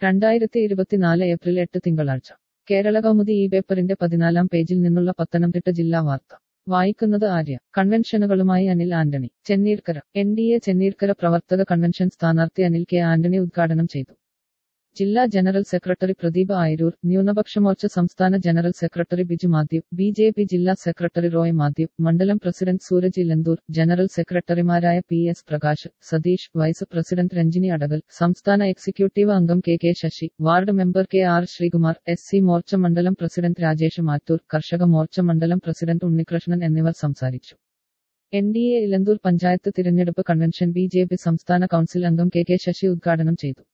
രണ്ടായിരത്തി ഇരുപത്തിനാല് ഏപ്രിൽ എട്ട് തിങ്കളാഴ്ച കേരള കൗമുദി ഈ പേപ്പറിന്റെ പതിനാലാം പേജിൽ നിന്നുള്ള പത്തനംതിട്ട ജില്ലാ വാർത്ത വായിക്കുന്നത് ആര്യ കൺവെൻഷനുകളുമായി Anil Antony Chenneerkara N D A Chenneerkara പ്രവർത്തക കൺവെൻഷൻ സ്ഥാനാർത്ഥി അനിൽ കെ ആന്റണി ഉദ്ഘാടനം ചെയ്തു ജില്ലാ ജനറൽ സെക്രട്ടറി പ്രദീപ് ആയിരൂർ ന്യൂനപക്ഷ മോർച്ച സംസ്ഥാന general secretary Biju Mathew B J P ജില്ലാ സെക്രട്ടറി റോയ് മാത്യു മണ്ഡലം പ്രസിഡന്റ് സൂരജ് ഇലന്തൂർ ജനറൽ സെക്രട്ടറിമാരായ P S Prakash Satheesh vice president Ranjini Adakal സംസ്ഥാന എക്സിക്യൂട്ടീവ് അംഗം K K Sasi ward member K R Sreekumar S C Morcha മണ്ഡലം പ്രസിഡന്റ് രാജേഷ് മാത്തൂർ കർഷക മോർച്ച മണ്ഡലം പ്രസിഡന്റ് ഉണ്ണികൃഷ്ണൻ എന്നിവർ സംസാരിച്ചു N D A Elanthoor panchayat തിരഞ്ഞെടുപ്പ് കൺവെൻഷൻ ബി ജെ പി സംസ്ഥാന കൗൺസിൽ അംഗം കെ കെ ശശി ഉദ്ഘാടനം ചെയ്തു